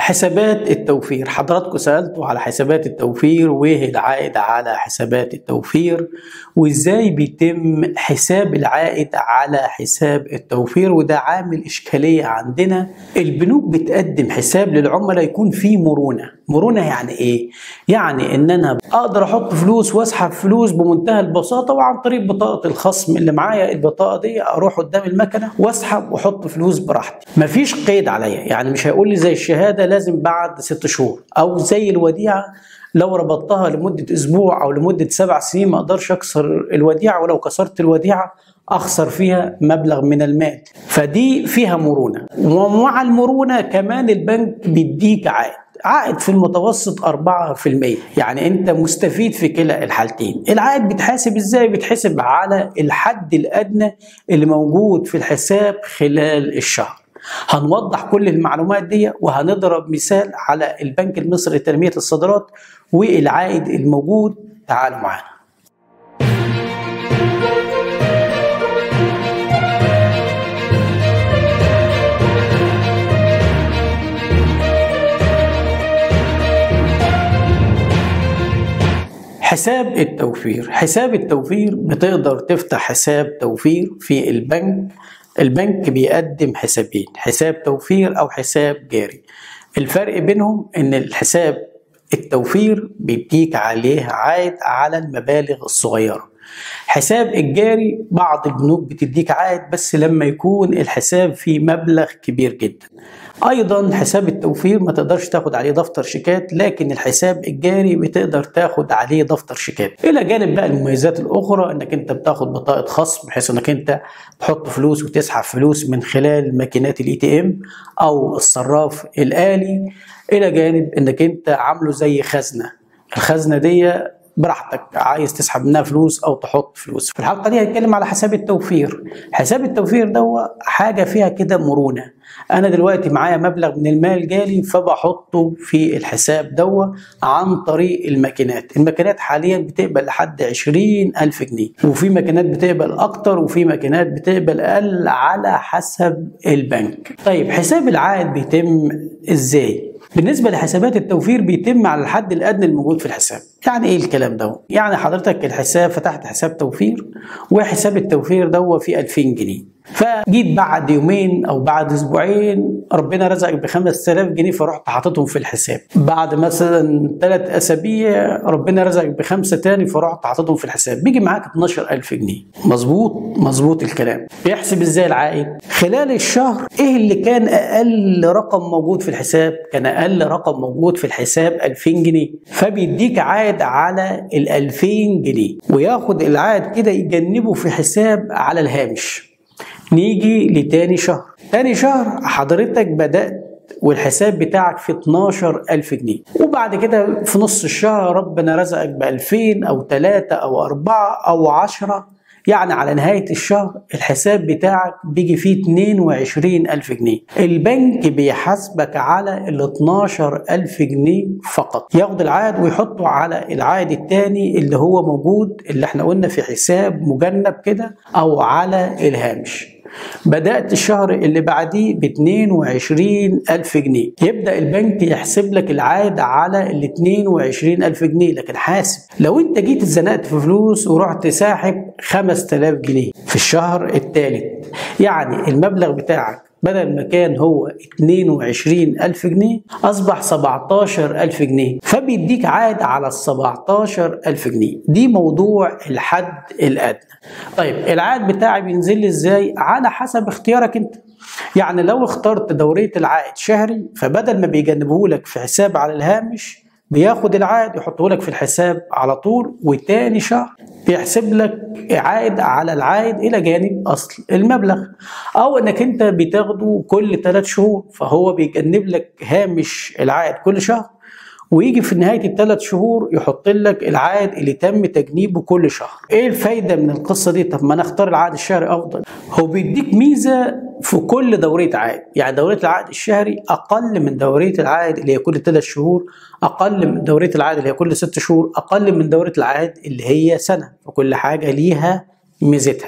حسابات التوفير حضراتكم سألتوا على حسابات التوفير وايه العائد على حسابات التوفير وازاي بيتم حساب العائد على حساب التوفير وده عامل إشكالية عندنا البنوك بتقدم حساب للعملاء يكون فيه مرونة مرونة يعني ايه؟ يعني ان انا اقدر احط فلوس واسحب فلوس بمنتهى البساطة وعن طريق بطاقة الخصم اللي معايا البطاقة دي اروح قدام المكنة واسحب واحط فلوس براحتي مفيش قيد عليا يعني مش هيقول لي زي الشهادة لازم بعد ست شهور او زي الوديعة لو ربطتها لمدة أسبوع أو لمدة سبع سنين ما أقدرش أكسر الوديعة ولو كسرت الوديعة أخسر فيها مبلغ من المال فدي فيها مرونة ومع المرونة كمان البنك بيديك عائد عائد في المتوسط 4% يعني انت مستفيد في كلا الحالتين العائد بيتحاسب ازاي بيتحسب على الحد الادنى اللي موجود في الحساب خلال الشهر هنوضح كل المعلومات دي وهنضرب مثال على البنك المصري لتنمية الصادرات والعائد الموجود تعالوا معانا حساب التوفير حساب التوفير بتقدر تفتح حساب توفير في البنك البنك بيقدم حسابين حساب توفير او حساب جاري الفرق بينهم ان الحساب التوفير بيديك عليه عائد على المبالغ الصغيره حساب الجاري بعض البنوك بتديك عائد بس لما يكون الحساب فيه مبلغ كبير جدا ايضا حساب التوفير ما تقدرش تاخد عليه دفتر شيكات لكن الحساب الجاري بتقدر تاخد عليه دفتر شيكات الى جانب بقى المميزات الاخرى انك انت بتاخد بطاقه خصم بحيث انك انت تحط فلوس وتسحب فلوس من خلال ماكينات الاي تي ام او الصراف الالي الى جانب انك انت عامله زي خزنه الخزنه دي براحتك عايز تسحب منها فلوس او تحط فلوس في الحلقه دي هنتكلم على حساب التوفير حساب التوفير ده حاجه فيها كده مرونه انا دلوقتي معايا مبلغ من المال جالي فبحطه في الحساب ده عن طريق الماكينات الماكينات حاليا بتقبل لحد 20 ألف جنيه وفي ماكينات بتقبل اكتر وفي ماكينات بتقبل اقل على حسب البنك طيب حساب العائد بيتم ازاي بالنسبة لحسابات التوفير بيتم على الحد الأدنى الموجود في الحساب يعني إيه الكلام ده؟ يعني حضرتك الحساب فتحت حساب توفير وحساب التوفير ده فيه 2000 جنيه فجيت بعد يومين او بعد اسبوعين ربنا رزقك ب 5000 جنيه فرحت حاططهم في الحساب بعد مثلا ثلاث اسابيع ربنا رزقك بخمسه تاني فرحت حاططهم في الحساب بيجي معاك 12000 جنيه مظبوط مظبوط الكلام بيحسب ازاي العائد خلال الشهر ايه اللي كان اقل رقم موجود في الحساب كان اقل رقم موجود في الحساب 2000 جنيه فبيديك عائد على ال 2000 جنيه وياخد العائد كده يجنبه في حساب على الهامش نيجي لتاني شهر تاني شهر حضرتك بدأت والحساب بتاعك في 12 ألف جنيه وبعد كده في نص الشهر ربنا رزقك ب 2000 أو 3 أو 4 أو 10 يعني على نهاية الشهر الحساب بتاعك بيجي فيه 22 ألف جنيه البنك بيحاسبك على ال 12 ألف جنيه فقط ياخد العائد ويحطه على العائد التاني اللي هو موجود اللي احنا قلنا في حساب مجنب كده أو على الهامش بدأت الشهر اللي بعديه ب 22 ألف جنيه يبدأ البنك يحسب لك العائد على ال 22 ألف جنيه لكن حاسب لو انت جيت اتزنقت في فلوس ورحت ساحب 5000 جنيه في الشهر الثالث يعني المبلغ بتاعك بدل ما كان هو 22 ألف جنيه أصبح 17 ألف جنيه فبيديك عائد على ال 17 ألف جنيه دي موضوع الحد الأدنى طيب العائد بتاعي بينزل لي إزاي على حسب اختيارك أنت يعني لو اخترت دورية العائد شهري فبدل ما بيجنبه لك في حساب على الهامش بياخد العائد يحطه لك في الحساب على طول وتاني شهر بيحسب لك عائد على العائد الى جانب اصل المبلغ او انك انت بتاخده كل ثلاث شهور فهو بيجنب لك هامش العائد كل شهر ويجي في نهايه الثلاث شهور يحط لك العائد اللي تم تجنيبه كل شهر. ايه الفايده من القصه دي؟ طب ما انا اختار العائد الشهري افضل. هو بيديك ميزه في كل دوريه عائد، يعني دوريه العائد الشهري اقل من دوريه العائد اللي هي كل ثلاث شهور، اقل من دوريه العائد اللي هي كل ست شهور، اقل من دوريه العائد اللي هي سنه، فكل حاجه ليها ميزتها.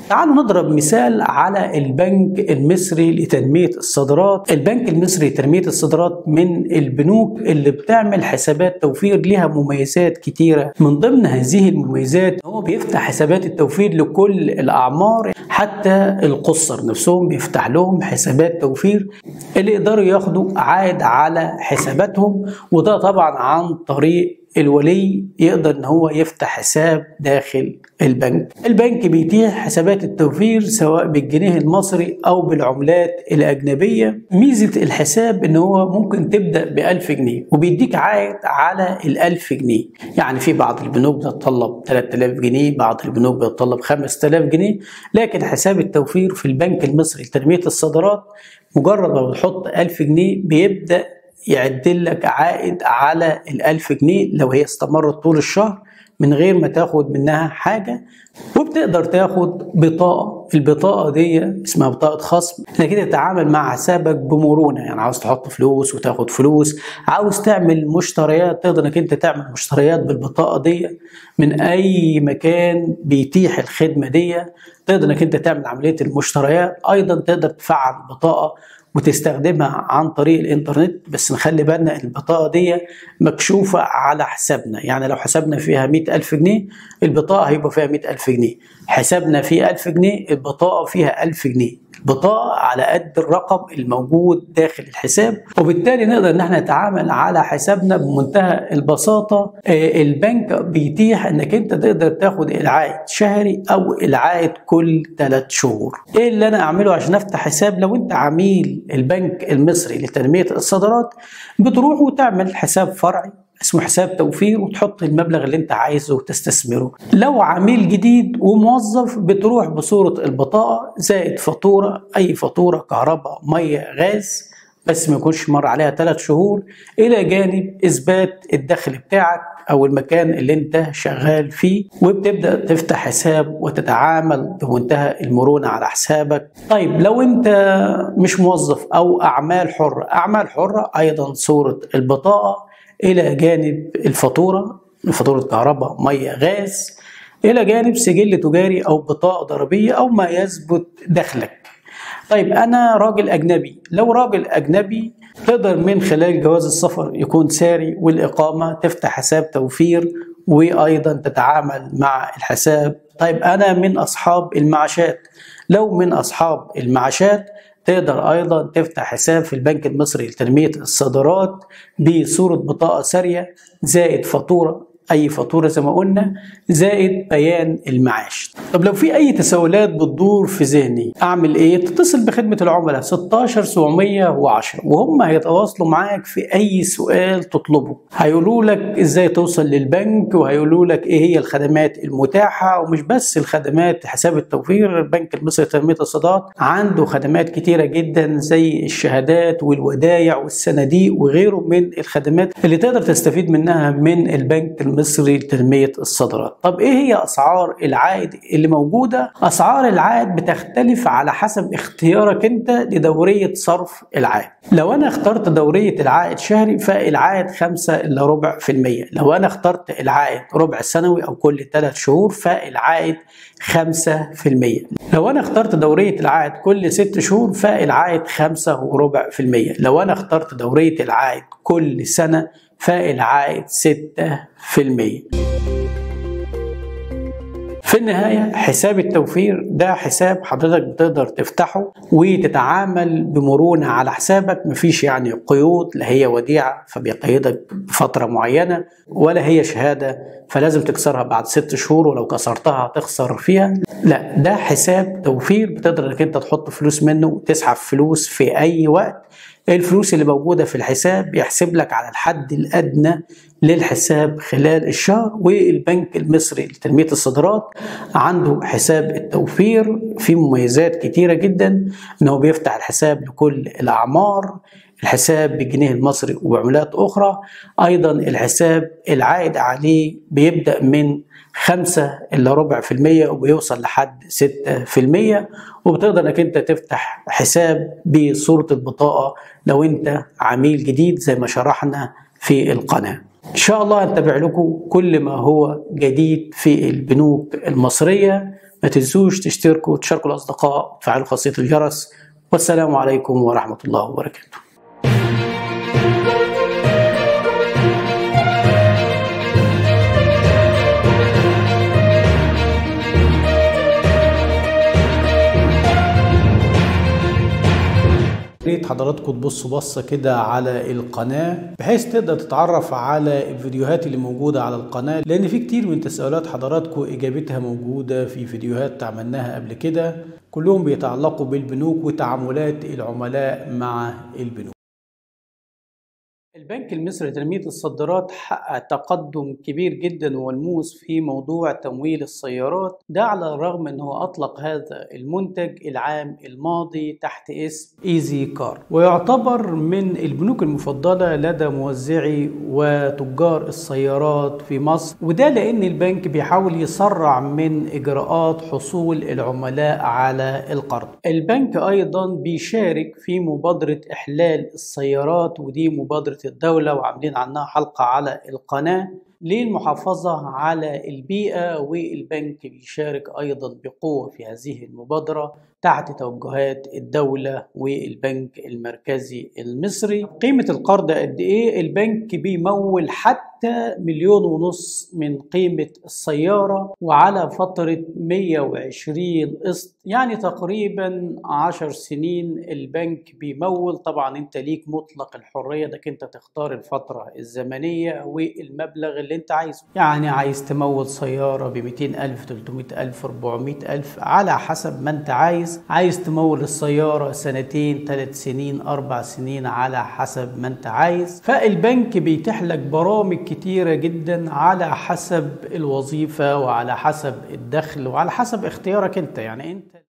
تعالوا نضرب مثال على البنك المصري لتنمية الصادرات البنك المصري لتنمية الصادرات من البنوك اللي بتعمل حسابات توفير لها مميزات كتيرة من ضمن هذه المميزات هو بيفتح حسابات التوفير لكل الأعمار حتى القصر نفسهم بيفتح لهم حسابات توفير اللي يقدروا ياخدوا عائد على حساباتهم وده طبعا عن طريق الولي يقدر ان هو يفتح حساب داخل البنك البنك بيتيح حسابات التوفير سواء بالجنيه المصري او بالعملات الاجنبيه ميزه الحساب ان هو ممكن تبدا ب 1000 جنيه وبيديك عائد على ال 1000 جنيه يعني في بعض البنوك بتطلب 3000 جنيه بعض البنوك بتطلب 5000 جنيه لكن حساب التوفير في البنك المصري لتنميه الصادرات مجرد ما بتحط 1000 جنيه بيبدا يعدل لك عائد على الألف جنيه لو هي استمرت طول الشهر من غير ما تاخد منها حاجة وبتقدر تاخد بطاقة البطاقة دي اسمها بطاقة خصم انك كده تتعامل مع حسابك بمرونة يعني عاوز تحط فلوس وتاخد فلوس عاوز تعمل مشتريات تقدر انك انت تعمل مشتريات بالبطاقة دي من اي مكان بيتيح الخدمة دي تقدر انك انت تعمل عملية المشتريات ايضا تقدر تفعل البطاقة وتستخدمها عن طريق الانترنت بس نخلي بالنا البطاقة دي مكشوفة على حسابنا يعني لو حسابنا فيها مئة ألف جنيه البطاقة هيبقى فيها مئة ألف جنيه حسابنا فيه ألف جنيه البطاقة فيها ألف جنيه البطاقة على قد الرقم الموجود داخل الحساب وبالتالي نقدر ان احنا نتعامل على حسابنا بمنتهى البساطة البنك بيتيح انك انت تقدر تاخد العائد شهري او العائد كل ثلاث شهور ايه اللي انا اعمله عشان افتح حساب لو انت عميل البنك المصري لتنمية الصادرات بتروح وتعمل حساب فرعي اسمه حساب توفير وتحط المبلغ اللي انت عايزه وتستثمره لو عميل جديد وموظف بتروح بصورة البطاقة زائد فاتورة اي فاتورة كهرباء مية غاز بس ما يكونش مر عليها ثلاث شهور الى جانب اثبات الدخل بتاعك او المكان اللي انت شغال فيه وبتبدا تفتح حساب وتتعامل بمنتهى المرونه على حسابك طيب لو انت مش موظف او اعمال حره اعمال حره ايضا صوره البطاقه الى جانب الفاتوره فاتوره كهرباء ميه غاز الى جانب سجل تجاري او بطاقه ضريبيه او ما يثبت دخلك طيب انا راجل اجنبي لو راجل اجنبي تقدر من خلال جواز السفر يكون ساري والاقامه تفتح حساب توفير وايضا تتعامل مع الحساب طيب انا من اصحاب المعاشات لو من اصحاب المعاشات تقدر ايضا تفتح حساب في البنك المصري لتنميه الصادرات بصوره بطاقه ساريه زائد فاتوره اي فاتوره زي ما قلنا زائد بيان المعاش طب لو في اي تساؤلات بتدور في ذهني اعمل ايه تتصل بخدمه العملاء 16 710 وهم هيتواصلوا معاك في اي سؤال تطلبه هيقولوا لك ازاي توصل للبنك وهيقولوا لك ايه هي الخدمات المتاحه ومش بس الخدمات حساب التوفير البنك المصري لتنميه الصادرات عنده خدمات كتيره جدا زي الشهادات والودايع والصناديق وغيره من الخدمات اللي تقدر تستفيد منها من البنك المصري لتنميه الصادرات طب ايه هي اسعار العائد اللي موجوده اسعار العائد بتختلف على حسب اختيارك انت لدوريه صرف العائد لو انا اخترت دوريه العائد شهري فالعائد 5 الا ربع في المية لو انا اخترت العائد ربع سنوي او كل 3 شهور فالعائد 5 في المية لو انا اخترت دوريه العائد كل 6 شهور فالعائد 5 وربع في المية لو انا اخترت دوريه العائد كل سنه فالعائد 6% في النهاية حساب التوفير ده حساب حضرتك بتقدر تفتحه وتتعامل بمرونة على حسابك مفيش يعني قيود لا هي وديعة فبيقيدك بفترة معينة ولا هي شهادة فلازم تكسرها بعد ست شهور ولو كسرتها تخسر فيها لا ده حساب توفير بتقدر انك انت تحط فلوس منه وتسحب فلوس في اي وقت الفلوس اللي موجوده في الحساب بيحسب لك على الحد الادنى للحساب خلال الشهر والبنك المصري لتنميه الصادرات عنده حساب التوفير فيه مميزات كتيره جدا انه بيفتح الحساب لكل الاعمار الحساب بالجنيه المصري وبعملات اخرى ايضا الحساب العائد عليه بيبدا من خمسة إلا ربع في المية وبيوصل لحد ستة في المية وبتقدر انك انت تفتح حساب بصورة البطاقة لو انت عميل جديد زي ما شرحنا في القناة ان شاء الله هنتابع لكم كل ما هو جديد في البنوك المصرية ما تنسوش تشتركوا تشاركوا الأصدقاء وتفعلوا خاصية الجرس والسلام عليكم ورحمة الله وبركاته ريت حضراتكم تبصوا بصة كده على القناة بحيث تقدر تتعرف على الفيديوهات اللي موجودة على القناة لأن في كتير من تساؤلات حضراتكم إجابتها موجودة في فيديوهات عملناها قبل كده كلهم بيتعلقوا بالبنوك وتعاملات العملاء مع البنوك البنك المصري لتنمية الصادرات حقق تقدم كبير جدا وملموس في موضوع تمويل السيارات ده على الرغم انه اطلق هذا المنتج العام الماضي تحت اسم ايزي كار ويعتبر من البنوك المفضلة لدى موزعي وتجار السيارات في مصر وده لان البنك بيحاول يسرع من اجراءات حصول العملاء على القرض البنك ايضا بيشارك في مبادرة احلال السيارات ودي مبادرة الدولة وعاملين عنها حلقة على القناة للمحافظة على البيئة والبنك بيشارك أيضا بقوة في هذه المبادرة تحت توجهات الدولة والبنك المركزي المصري قيمة القرض قد إيه؟ البنك بيمول حتى مليون ونص من قيمة السيارة وعلى فترة 120 قسط يعني تقريبا 10 سنين البنك بيمول طبعا انت ليك مطلق الحرية انك انت تختار الفترة الزمنية والمبلغ اللي انت عايزه يعني عايز تمول سيارة ب 200 ألف 300 ألف 400 ألف على حسب ما انت عايز عايز تمول السيارة سنتين ثلاث سنين أربع سنين على حسب ما انت عايز فالبنك بيتيح لك برامج كتيرة جدا على حسب الوظيفة وعلى حسب الدخل وعلى حسب اختيارك انت يعني انت